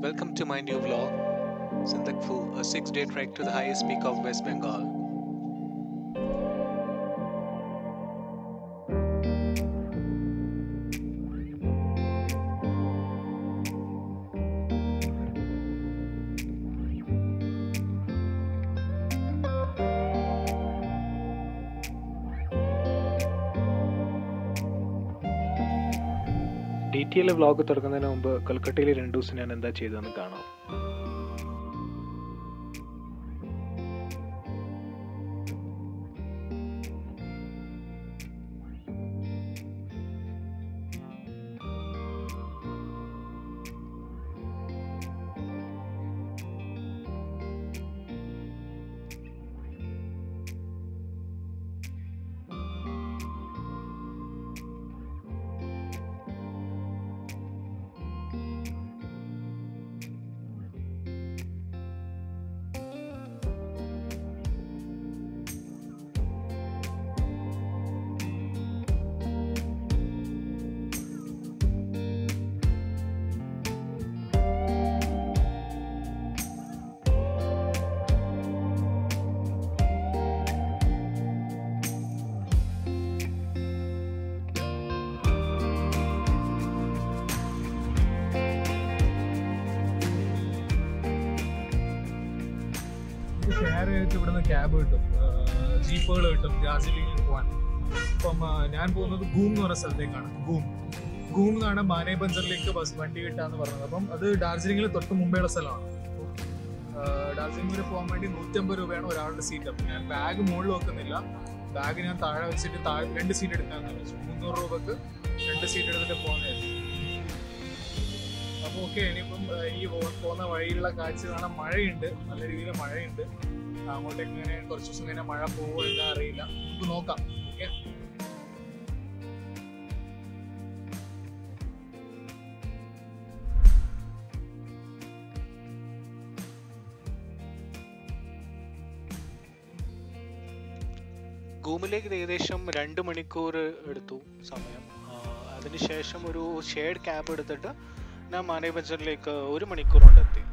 Welcome to my new vlog, Sindakfu, a six day trek to the highest peak of West Bengal. D T L vlog തുറക്കുന്നതിന് മുമ്പ് കൊൽക്കട്ടയിൽ രണ്ട് ദിവസം ഞാൻ എന്താ ചെയ്തതെന്ന് കാണാം ഷെയർ ചെയ്തിട്ട് ഇവിടുന്ന് ക്യാബ് കിട്ടും ജീപ്പുകൾ കിട്ടും ഡാർജിലിംഗിൽ പോകാൻ അപ്പം ആ, ഞാൻ പോകുന്നത് ഗൂം എന്ന് പറഞ്ഞ സ്ഥലത്തേക്കാണ് ഗൂം ഗൂം എന്നാണ് മാനേ ബഞ്ചറിലേക്ക് ബസ് വണ്ടി കിട്ടാന്ന് പറഞ്ഞത് അപ്പം അത് ഡാർജിലിംഗിൽ തൊട്ട് മുമ്പേയുള്ള സ്ഥലമാണ് ഡാർജിലിംഗ് വരെ പോകാൻ വേണ്ടി നൂറ്റമ്പത് രൂപയാണ് ഒരാളുടെ സീറ്റ് അപ്പം ഞാൻ ബാഗ് മുകളിൽ വെക്കുന്നില്ല ബാഗ് ഞാൻ താഴെ വെച്ചിട്ട് താഴെ രണ്ട് സീറ്റ് എടുക്കാമെന്ന് വെച്ചു മുന്നൂറ് രൂപക്ക് രണ്ട് സീറ്റ് എടുത്തിട്ട് പോകുന്നതായിരുന്നു അപ്പൊ ഓക്കെ ഇനിയിപ്പം ആ, ഈ പോ- പോകുന്ന വഴിയിലുള്ള കാഴ്ച കാണാൻ മഴയുണ്ട് നല്ല രീതിയിൽ മഴയുണ്ട് അങ്ങോട്ടേക്ക് ഇങ്ങനെ കുറച്ച് ദിവസം ഇങ്ങനെ മഴ പോകുമോ എന്താ അറിയില്ല നമുക്ക് നോക്കാം ഓക്കെ ഗൂമിലേക്ക് ഏകദേശം രണ്ട് മണിക്കൂർ എടുത്തു സമയം ആ, അതിനുശേഷം ഒരു ഷെയർഡ് ക്യാബ് എടുത്തിട്ട് ഞാൻ മാനേ ബജറിലേക്ക് ഒരു മണിക്കൂർ കൊണ്ട് എത്തി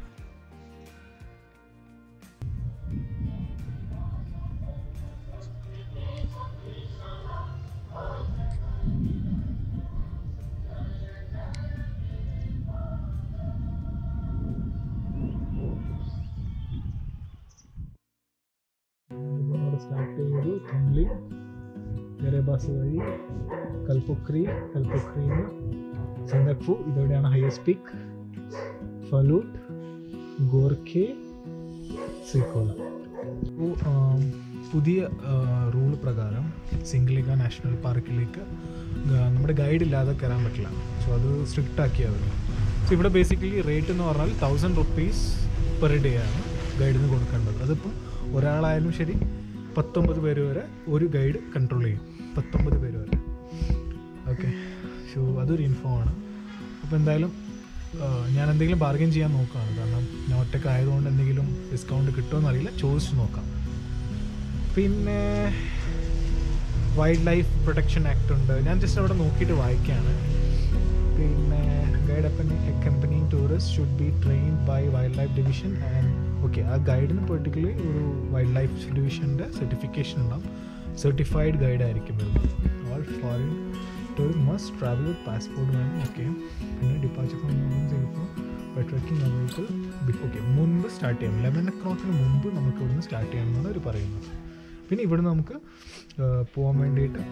സ്റ്റാർട്ട് ചെയ്തു തുമ്പി വേറെ ബസ് വഴി കൽപ്പൊക്രി കൽപ്പൊക്രിന്ന് സന്ദക്ഫു ഇതോടെയാണ് ഹയസ്റ്റ് പീക്ക് ഫലൂട്ട് ഗോർഖെ ശ്രീകോള അപ്പോൾ പുതിയ റൂൾ പ്രകാരം സിംഗിളിക നാഷണൽ പാർക്കിലേക്ക് ഗ- നമ്മുടെ ഗൈഡ് ഇല്ലാതെ കയറാൻ പറ്റില്ല സോ അത് സ്ട്രിക്റ്റ് ആക്കി അവർ സോ ഇവിടെ ബേസിക്കലി റേറ്റ് എന്ന് പറഞ്ഞാൽ തൗസൻഡ് റുപ്പീസ് പെർ ഡേ ആണ് ഗൈഡിന് കൊടുക്കേണ്ടത് അതിപ്പം ഒരാളായാലും ശരി പത്തൊമ്പത് പേര് വരെ ഒരു ഗൈഡ് കൺട്രോൾ ചെയ്യും പത്തൊമ്പത് പേര് വരെ ഓക്കെ സോ അതൊരു ഇൻഫോ ആണ് അപ്പോൾ എന്തായാലും ആ, ഞാൻ എന്തെങ്കിലും ബാർഗൈൻ ചെയ്യാൻ നോക്കുകയാണ് കാരണം ഞാൻ ഒറ്റയ്ക്ക് ആയതുകൊണ്ട് എന്തെങ്കിലും ഡിസ്കൗണ്ട് കിട്ടുമോ അറിയില്ല ചോദിച്ചു നോക്കാം പിന്നെ വൈൽഡ് ലൈഫ് പ്രൊട്ടക്ഷൻ ആക്ട് ഉണ്ട് ഞാൻ ജസ്റ്റ് അവിടെ നോക്കിയിട്ട് വായിക്കുകയാണ് പിന്നെ guide accompanying tourist should be train by wildlife division and okay ആ ഗൈഡിന് പെർട്ടിക്കുലർലി ഒരു വൈൽഡ് ലൈഫ് ഡിവിഷൻ്റെ സർട്ടിഫിക്കേഷൻ ഉണ്ടാവും സർട്ടിഫൈഡ് ഗൈഡ് ആയിരിക്കും വരുന്നത് all foreign tour must travel with passport വേണം ഓക്കെ പിന്നെ ഡിപ്പാച്ചർ ഫ്രം ചിലപ്പോൾ ബൈ ട്രക്കിംഗ് വെഹിക്കിൾ ഓക്കെ മുൻപ് സ്റ്റാർട്ട് ചെയ്യണം ലെവൻ ഒ ക്ലോക്കിന് മുമ്പ് നമുക്ക് ഇവിടുന്ന് സ്റ്റാർട്ട് ചെയ്യണം എന്നാണ് അവർ പറയുന്നത് പിന്നെ ഇവിടുന്ന് നമുക്ക് ആ, പോകാൻ വേണ്ടിയിട്ട്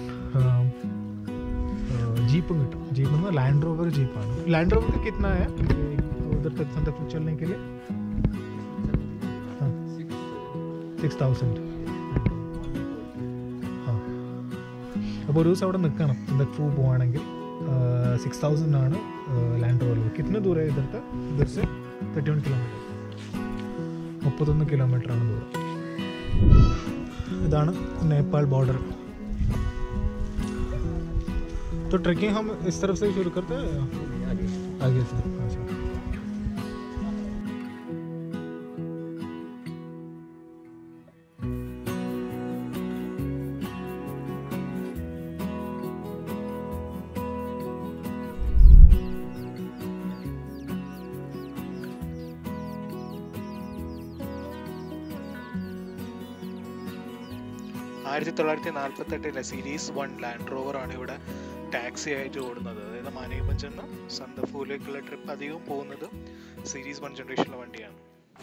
जीप കിട്ടും ജീപ്പ് എന്ന് ലാൻഡ് റോവർ ജീപ്പാണ് ലാൻഡ് റോവർ कितना है उधर तक संतक चलने के लिए സിക്സ് തൗസൻഡ് ആ അപ്പോൾ ഒരു ദിവസം അവിടെ നിൽക്കണം സന്തക്ഫു പോവാണെങ്കിൽ സിക്സ് തൗസൻഡ് ആണ് ലാൻഡ് റോവർ കിतना ദൂരം है इधर तक इधर से തേർട്ടി വൺ കിലോമീറ്റർ മുപ്പത്തൊന്ന് കിലോമീറ്റർ ആണ് ദൂരം ഇതാണ് നേപ്പാൾ ബോർഡർ तो ट्रैकिंग हम इस तरफ से ही शुरू करते हैं आगे से अच्छा ആയിരത്തി തൊള്ളായിരത്തി നാൽപ്പത്തെട്ടിലെ സീരീസ് വൺ ലാൻഡ് റോവർ ആണ് ഇവിടെ ടാക്സി ആയിട്ട് ഓടുന്നത് അതായത് മാനേജ്മെന്റ് സന്ദഫൂലേക്കുള്ള ട്രിപ്പ് അധികവും പോകുന്നത് സീരീസ് വൺ ജനറേഷനിലെ വണ്ടിയാണ്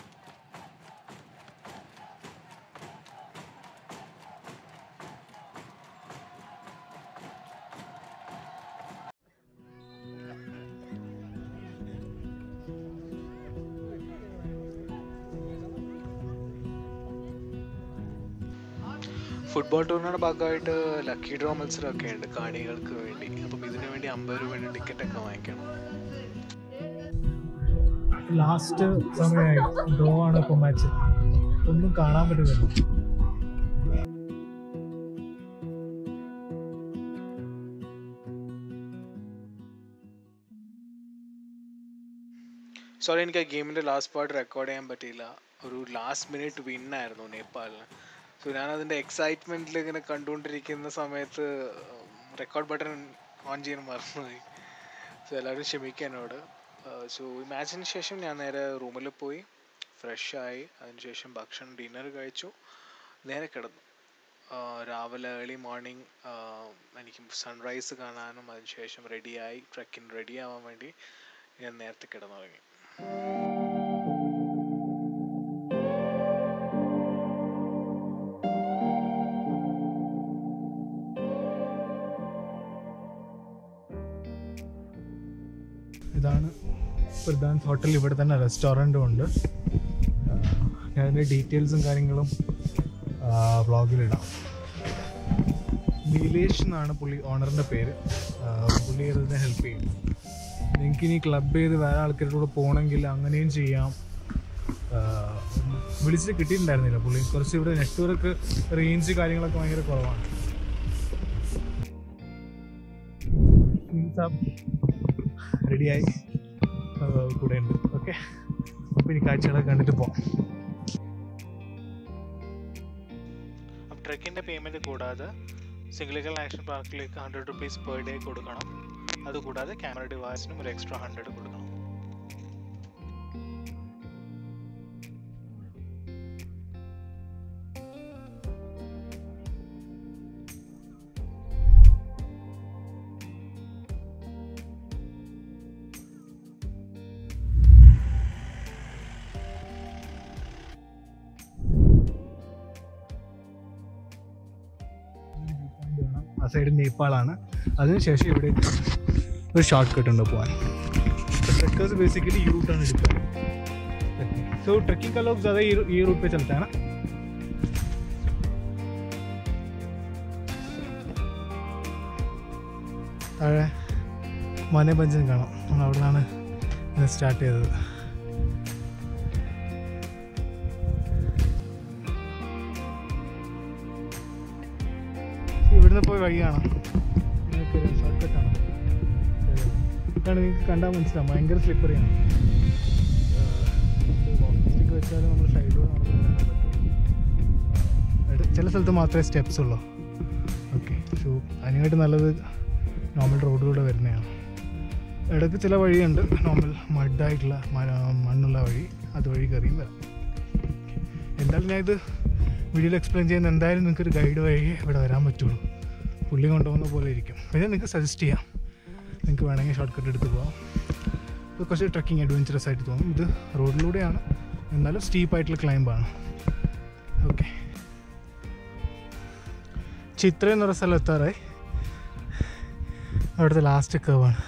ഫുട്ബോൾ ടൂർണമെന്റ് ഭാഗമായിട്ട് ലക്കി ഡ്രോ മത്സരമൊക്കെ ഉണ്ട് കാണികൾക്ക് വേണ്ടി അപ്പം ഇതിനു വേണ്ടി അമ്പത് രൂപയുടെ ടിക്കറ്റ് ഒക്കെ വാങ്ങിക്കണം ലാസ്റ്റ് സമയമായി ഡ്രോ ആണ് ഇപ്പൊ മാച്ച് ഒന്നും കാണാൻ പറ്റുന്നില്ല സോറി എനിക്ക് ആ ഗെയിമിൻ്റെ ലാസ്റ്റ് പാർട്ട് റെക്കോർഡ് ചെയ്യാൻ പറ്റിയില്ല ഒരു ലാസ്റ്റ് മിനിറ്റ് വിൻ ആയിരുന്നു നേപ്പാളിന് സോ ഞാൻ അതിൻ്റെ എക്സൈറ്റ്മെൻറ്റിൽ ഇങ്ങനെ കണ്ടുകൊണ്ടിരിക്കുന്ന സമയത്ത് റെക്കോർഡ് ബട്ടൺ ഓൺ ചെയ്യാൻ മറന്നുപോയി സോ എല്ലാവരും ക്ഷമിക്കുക എന്നോട് സോ ഈ മാച്ചിന് ശേഷം ഞാൻ നേരെ റൂമിൽ പോയി ഫ്രഷ് ആയി അതിനുശേഷം ഭക്ഷണം ഡിന്നർ കഴിച്ചു നേരെ കിടന്നു ആ, രാവിലെ ഏർലി മോർണിംഗ് എനിക്ക് സൺറൈസ് കാണാനും അതിനുശേഷം റെഡിയായി ട്രക്കിന് റെഡി ആവാൻ വേണ്ടി ഞാൻ നേരത്തെ കിടന്നുറങ്ങി ഇതാണ് പ്രധാൻ ഹോട്ടൽ ഇവിടെ തന്നെ റെസ്റ്റോറൻറ്റും ഉണ്ട് ആ, ഞാൻ അതിൻ്റെ ഡീറ്റെയിൽസും കാര്യങ്ങളും വ്ളോഗിലിടാം നീലേഷ് എന്നാണ് പുള്ളി ഓണറിൻ്റെ പേര് ആ, പുള്ളി ഇതിനെ ഹെൽപ്പ് ചെയ്യും നിങ്ങൾക്ക് ഇനി ക്ലബ് ചെയ്ത് വേറെ ആൾക്കാരുടെ കൂടെ പോകണമെങ്കിൽ അങ്ങനെയും ചെയ്യാം ആ, വിളിച്ചിട്ട് കിട്ടിയിട്ടുണ്ടായിരുന്നില്ല പുള്ളി കുറച്ച് ഇവിടെ നെറ്റ്വർക്ക് റേഞ്ച് കാര്യങ്ങളൊക്കെ ഭയങ്കര കുറവാണ് റെഡിയായി കൂടെ ഉണ്ട് ഓക്കെ അപ്പോൾ ഇനി കാഴ്ചകളൊക്കെ കണ്ടിട്ട് പോകാം അപ്പം ട്രക്കിൻ്റെ പേയ്മെൻറ്റ് കൂടാതെ സിംഗിളിക്കൽ നാഷണൽ പാർക്കിലേക്ക് ഹൺഡ്രഡ് റുപ്പീസ് പെർ ഡേ കൊടുക്കണം അതുകൂടാതെ ക്യാമറ ഡിവൈസിനും ഒരു എക്സ്ട്രാ ഹൺഡ്രഡ് കൊടുക്കണം ആ സൈഡ് നേപ്പാളാണ് അതിനുശേഷം ഇവിടെ ഒരു ഷോർട്ട് കട്ട് ഉണ്ട് പോകാൻ ट्रैकर्स बेसिकली यू टर्न എടുക്കുക सो ट्रैकिंग का लोग ज़्यादा ये ये रूट पे चलता है ना താഴെ മനേപഞ്ചൻ കാണാം നമ്മൾ അവിടെ നിന്നാണ് സ്റ്റാർട്ട് ചെയ്തത് ഇവിടുന്ന് പോയി വഴി കാണാം ഷോർട്ട് കട്ടാണ് ഇതാണ് നിങ്ങൾക്ക് കണ്ടാൽ മനസ്സിലാവും ഭയങ്കര സ്ലിപ്പറിയാണ് സ്റ്റിക്ക് വെച്ചാൽ നമ്മൾ സൈഡിലൂടെ നടന്ന് വരാനേ പറ്റുള്ളൂ എട- ചില സ്ഥലത്ത് മാത്രമേ സ്റ്റെപ്സ് ഉള്ളൂ ഓക്കെ സോ അതിനായിട്ട് നല്ലത് നോർമൽ റോഡിലൂടെ വരുന്നതാണ് ഇടയ്ക്ക് ചില വഴിയുണ്ട് നോർമൽ മഡായിട്ടുള്ള മണ്ണുള്ള വഴി അതുവഴി കയറിയും വരാം എന്തായാലും ഞാൻ ഇത് വീഡിയോയിൽ എക്സ്പ്ലെയിൻ ചെയ്യുന്ന എന്തായാലും നിങ്ങൾക്ക് ഒരു ഗൈഡ് വഴി ഇവിടെ വരാൻ പറ്റുള്ളൂ പുള്ളി കൊണ്ടുപോകുന്ന പോലെ ഇരിക്കും പിന്നെ നിങ്ങൾക്ക് സജസ്റ്റ് ചെയ്യാം നിങ്ങൾക്ക് വേണമെങ്കിൽ ഷോർട്ട് കട്ട് എടുത്ത് പോകാം ഇത് കുറച്ച് ട്രക്കിംഗ് അഡ്വഞ്ചറസ് ആയിട്ട് തോന്നും ഇത് റോഡിലൂടെയാണ് എന്നാലും സ്റ്റീപ്പായിട്ടുള്ള ക്ലൈംബാണ് ഓക്കെ ചിത്ര എന്ന് പറയുന്ന സ്ഥലം എത്താറായി അവിടുത്തെ ലാസ്റ്റ് കേവാണ്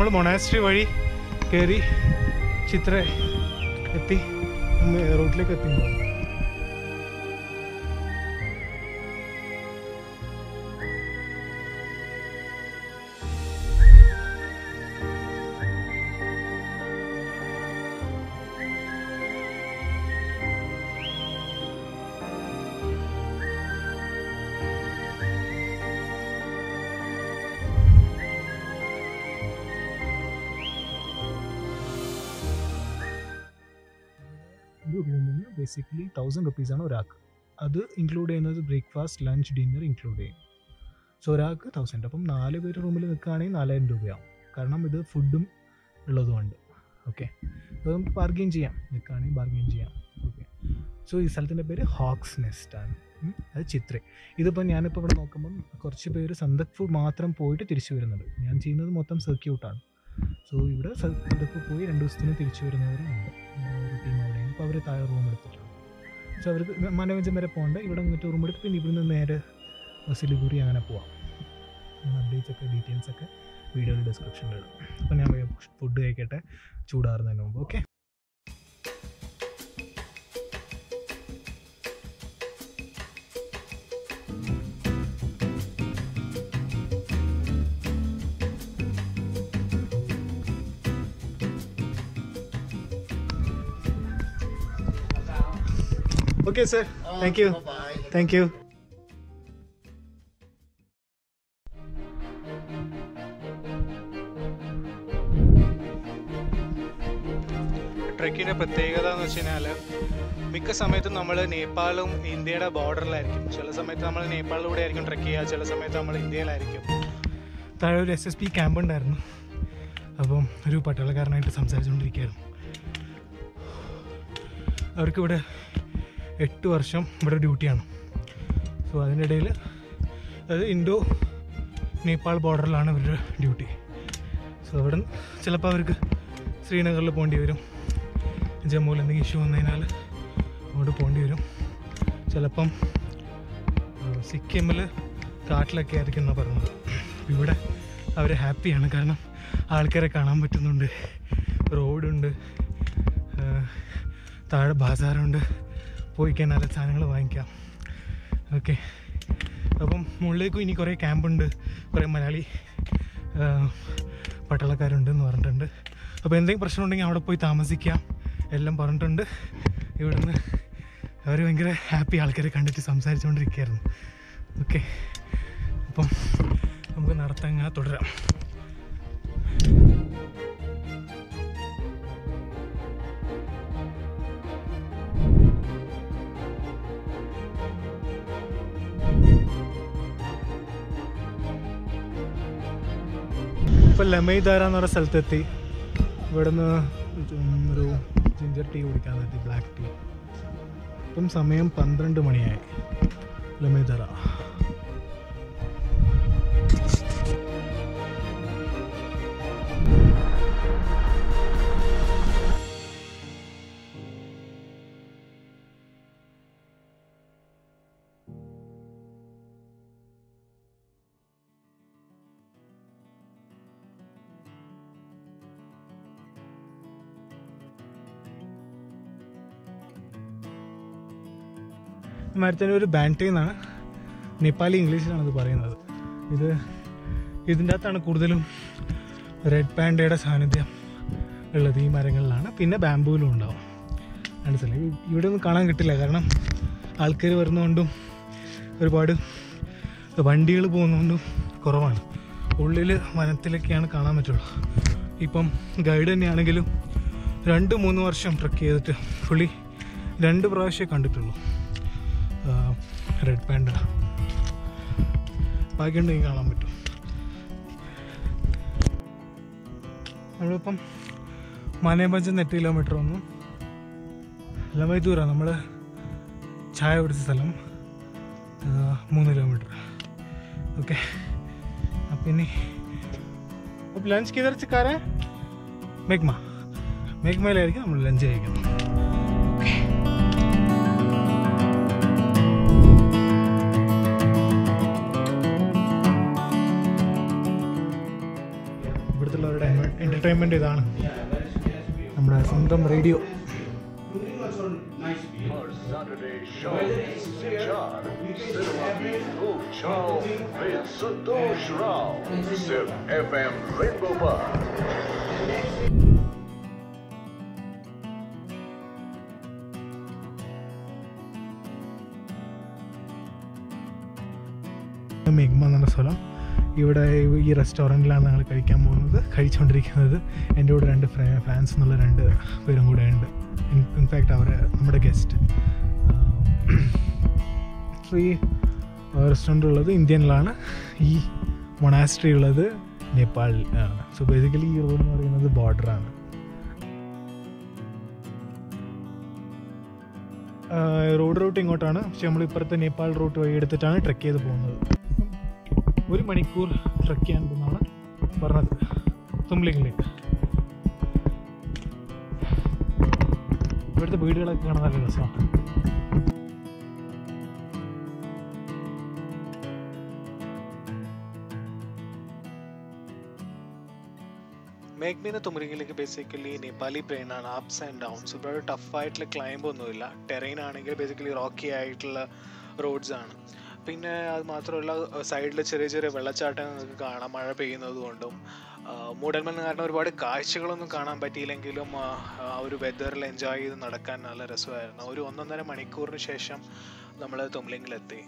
നമ്മൾ മൊണാസ്ട്രി വഴി കയറി ചിത്ര എത്തി റൂട്ടിലേക്ക് എത്തിയിട്ടുണ്ടാവും ഒരു റൂമിന് ബേസിക്കലി തൗസൻഡ് റുപ്പീസാണ് ഒരാൾക്ക് അത് ഇൻക്ലൂഡ് ചെയ്യുന്നത് ബ്രേക്ക്ഫാസ്റ്റ് ലഞ്ച് ഡിന്നർ ഇൻക്ലൂഡ് ചെയ്യും സോ ഒരാൾക്ക് തൗസൻഡ് അപ്പം നാല് പേര് റൂമിൽ നിൽക്കുകയാണെങ്കിൽ നാലായിരം രൂപയാവും കാരണം ഇത് ഫുഡും ഉള്ളതുകൊണ്ട് ഓക്കെ അപ്പോൾ നമുക്ക് ബാർഗെയിൻ ചെയ്യാം നിൽക്കുകയാണെങ്കിൽ ബാർഗെയിൻ ചെയ്യാം ഓക്കെ സോ ഈ സ്ഥലത്തിൻ്റെ പേര് ഹോക്സ് നെസ്റ്റ് ആണ് ഉം. അത് ചിത്രേ ഇതിപ്പോൾ ഞാനിപ്പോൾ ഇവിടെ നോക്കുമ്പം കുറച്ച് പേര് സന്ദക്ഫു മാത്രം പോയിട്ട് തിരിച്ചു വരുന്നുണ്ട് ഞാൻ ചെയ്യുന്നത് മൊത്തം സർക്യൂട്ടാണ് സോ ഇവിടെ സന്ദക്ഫു പോയി രണ്ട് ദിവസത്തിന് തിരിച്ചു വരുന്നവരും ഉണ്ട് ഒരു ടീം അവിടെ അപ്പോൾ അവർ താഴെ റൂം എടുത്തിട്ടുണ്ട് സോ അവർക്ക് മനോരഞ്ജൻ വരെ പോകണ്ട ഇവിടെ നിന്നിട്ട് റൂം എടുത്ത് പിന്നെ ഇവിടുന്ന് നേരെ സിലിഗുരി അങ്ങനെ പോവാം അപ്ഡേറ്റ്സ് ഒക്കെ ഡീറ്റെയിൽസ് ഒക്കെ വീഡിയോയിൽ ഡിസ്ക്രിപ്ഷനിൽ ഇടും അപ്പോൾ ഞാൻ ഫുഡ് കഴിക്കട്ടെ ചൂടാറുന്നതിന് മുമ്പ് okay okay sir thank you thank you ട്രെക്കിൻ്റെ പ്രത്യേകത എന്ന് വെച്ച് കഴിഞ്ഞാൽ മിക്ക സമയത്തും നമ്മൾ നേപ്പാളും ഇന്ത്യയുടെ ബോർഡറിലായിരിക്കും ചില സമയത്ത് നമ്മൾ നേപ്പാളിലൂടെ ആയിരിക്കും ട്രെക്ക് ചെയ്യുക ചില സമയത്ത് നമ്മൾ ഇന്ത്യയിലായിരിക്കും താഴെ ഒരു എസ് എസ് പി ക്യാമ്പ് ഉണ്ടായിരുന്നു അപ്പം ഒരു പട്ടാളക്കാരനായിട്ട് സംസാരിച്ചുകൊണ്ടിരിക്കുകയായിരുന്നു അവർക്കിവിടെ എട്ട് വർഷം ഇവിടെ ഡ്യൂട്ടിയാണ് സോ അതിൻ്റെ ഇടയിൽ അത് ഇൻഡോ നേപ്പാൾ ബോർഡറിലാണ് ഇവരുടെ ഡ്യൂട്ടി സോ അവിടെ ചിലപ്പോൾ അവർക്ക് ശ്രീനഗറിൽ പോകേണ്ടി വരും ജമ്മുവിൽ എന്തെങ്കിലും ഇഷ്യൂ വന്നു കഴിഞ്ഞാൽ അങ്ങോട്ട് പോകേണ്ടി വരും ചിലപ്പം ഏഹ്, സിക്കിമിൽ കാട്ടിലൊക്കെ ആയിരിക്കും എന്നാണ് പറഞ്ഞത് ഇവിടെ അവർ ഹാപ്പിയാണ് കാരണം ആൾക്കാരെ കാണാൻ പറ്റുന്നുണ്ട് റോഡുണ്ട് ഏഹ്, താഴെ ബാസാറുണ്ട് പോയി കഴിഞ്ഞാൽ സാധനങ്ങൾ വാങ്ങിക്കാം ഓക്കെ അപ്പം മുകളിലേക്കും ഇനി കുറേ ക്യാമ്പുണ്ട് കുറേ മലയാളി ഏഹ്, പട്ടാളക്കാരുണ്ട് എന്ന് പറഞ്ഞിട്ടുണ്ട് അപ്പോൾ എന്തെങ്കിലും പ്രശ്നം ഉണ്ടെങ്കിൽ അവിടെ പോയി താമസിക്കാം എല്ലാം പറഞ്ഞിട്ടുണ്ട് ഇവിടുന്ന് അവർ ഭയങ്കര ഹാപ്പി ആൾക്കാരെ കണ്ടിട്ട് സംസാരിച്ചുകൊണ്ടിരിക്കുകയായിരുന്നു ഓക്കെ അപ്പം നമുക്ക് നടത്തങ്ങ തുടരാം ഇപ്പം ലമൈദാര എന്ന് പറഞ്ഞ സ്ഥലത്തെത്തി ഇവിടുന്ന് ഒരു ജിഞ്ചർ ടീ കുടിക്കാൻ നിർത്തി ബ്ലാക്ക് ടീ ഇപ്പം സമയം പന്ത്രണ്ട് മണിയായി ലമൈദാര മരത്തിൻ്റെ ഒരു ബാൻറ്റേ എന്നാണ് നേപ്പാളി ഇംഗ്ലീഷിലാണ് ഇത് പറയുന്നത് ഇത് ഇതിൻ്റെ അകത്താണ് കൂടുതലും റെഡ് പാൻഡയുടെ സാന്നിധ്യം ഉള്ളത് ഈ മരങ്ങളിലാണ് പിന്നെ ബാംബൂലും ഉണ്ടാവും മനസ്സിലായി ഇവിടെ ഒന്നും കാണാൻ കിട്ടില്ല കാരണം ആൾക്കാർ വരുന്നതുകൊണ്ടും ഒരുപാട് വണ്ടികൾ പോകുന്നതുകൊണ്ടും കുറവാണ് ഉള്ളിൽ വനത്തിലൊക്കെയാണ് കാണാൻ പറ്റുള്ളൂ ഇപ്പം ഗൈഡ് തന്നെയാണെങ്കിലും രണ്ട് മൂന്ന് വർഷം ട്രക്ക് ചെയ്തിട്ട് പുള്ളി രണ്ട് പ്രാവശ്യമേ കണ്ടിട്ടുള്ളൂ റെഡ് പാൻഡ ബാക്കിയുണ്ടെങ്കിൽ കാണാൻ പറ്റും നമ്മളിപ്പം മാനേപഞ്ചം എട്ട് കിലോമീറ്റർ വന്നു ലമൈദൂറാണ് നമ്മൾ ചായ കുടിച്ച സ്ഥലം ആ, മൂന്ന് കിലോമീറ്റർ ഓക്കെ അപ്പം ഇനി അപ്പം ലഞ്ച് കിതർ ചിക്കാരെ മേഘ്മ മേഘ്മയിലായിരിക്കും നമ്മൾ ലഞ്ച് കഴിക്കുന്നത് ഇവിടുത്തെ എൻ്റർടൈൻമെൻറ്റ് ഇതാണ് നമ്മുടെ സ്വന്തം radio Our Saturday show, Sinjar, Cinema Beat Loop Chow with Santosh Rao, Sip FM Rainbow Bar. മെഗ്മ എന്ന സ്ഥലം ഇവിടെ ഈ റെസ്റ്റോറൻറ്റിലാണ് ഞങ്ങൾ കഴിക്കാൻ പോകുന്നത് കഴിച്ചുകൊണ്ടിരിക്കുന്നത് എൻ്റെ കൂടെ രണ്ട് ഫാൻസ് എന്നുള്ള രണ്ട് പേരും കൂടെ ഉണ്ട് ഇൻഫാക്റ്റ് അവർ നമ്മുടെ ഗസ്റ്റ് ഈ റെസ്റ്റോറൻ്റ് ഉള്ളത് ഇന്ത്യനിലാണ് ഈ മൊണാസ്ട്രി ഉള്ളത് നേപ്പാളിൽ ആണ് സോ ബേസിക്കലി ഈ റോഡ് എന്ന് പറയുന്നത് ബോർഡറാണ് റോഡ് റൂട്ട് ഇങ്ങോട്ടാണ് പക്ഷെ നമ്മൾ ഇപ്പുറത്തെ നേപ്പാൾ റൂട്ട് വഴി എടുത്തിട്ടാണ് ട്രെക്ക് ചെയ്ത് പോകുന്നത് ഇപ്പം ഒരു മണിക്കൂർ ട്രെക്ക് ചെയ്യാൻ പോകുന്നതാണ് പറഞ്ഞത് തുംലിംഗിലേക്ക് ഇവിടുത്തെ വീടുകളൊക്കെ കാണാൻ നല്ല രസമാണ് മേഘ്മീന്ന് തുമരിങ്ങിലേക്ക് ബേസിക്കലി നേപ്പാളി പ്ലെയിൻ ആണ് അപ്സ് ആൻഡ് ഡൗൺസ് ഇവിടെ ടഫ് ആയിട്ടുള്ള ക്ലൈംബ് ഒന്നുമില്ല ടെറൈൻ ആണെങ്കിൽ ബേസിക്കലി റോക്കി ആയിട്ടുള്ള റോഡ്സ് ആണ് പിന്നെ അത് മാത്രമല്ല സൈഡിൽ ചെറിയ ചെറിയ വെള്ളച്ചാട്ടം നിങ്ങൾക്ക് കാണാം മഴ പെയ്യുന്നത് കൊണ്ടും മൂടൽമഞ്ഞ് കാരണം ഒരുപാട് കാഴ്ചകളൊന്നും കാണാൻ പറ്റിയില്ലെങ്കിലും ആ, ആ ഒരു വെതറിൽ എൻജോയ് ചെയ്ത് നടക്കാൻ നല്ല രസമായിരുന്നു ഒരു ഒന്നൊന്നര മണിക്കൂറിന് ശേഷം നമ്മൾ തുംലിംഗിലെത്തി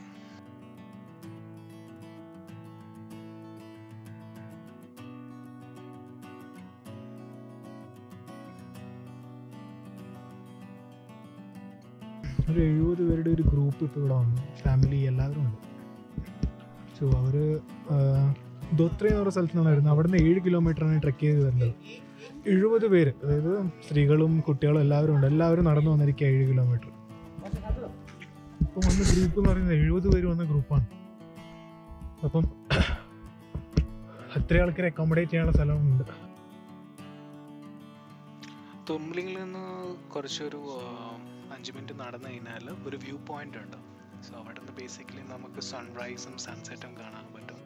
ഒരു എഴുപത് പേരുടെ ഒരു ഗ്രൂപ്പ് ഇപ്പോൾ ഇവിടെ വന്നു ഫാമിലി എല്ലാവരും ഉണ്ട് സോ അവർ ദോത്ര എന്ന് പറയുന്ന സ്ഥലത്ത് നിന്നാണ് വരുന്നത് അവിടെ നിന്ന് ഏഴ് കിലോമീറ്ററാണ് ട്രെക്ക് ചെയ്ത് വരുന്നത് എഴുപത് പേര് അതായത് സ്ത്രീകളും കുട്ടികളും എല്ലാവരും ഉണ്ട് എല്ലാവരും നടന്നു വന്നിരിക്കുക ഏഴ് കിലോമീറ്റർ ഇപ്പം വന്ന ഗ്രൂപ്പ് എന്ന് പറയുന്നത് എഴുപത് പേര് വന്ന ഗ്രൂപ്പാണ് അപ്പം അത്രയും ആൾക്കാരെ അക്കോമഡേറ്റ് ചെയ്യാനുള്ള സ്ഥലമുണ്ട് തുംലിംഗിൽ നിന്ന് കുറച്ചൊരു ആ, അഞ്ച് മിനിറ്റ് നടന്നു കഴിഞ്ഞാൽ ഒരു വ്യൂ പോയിന്റ് ഉണ്ട് സോ അവിടെ നിന്ന് ബേസിക്കലി നമുക്ക് സൺറൈസും സൺസെറ്റും കാണാൻ പറ്റും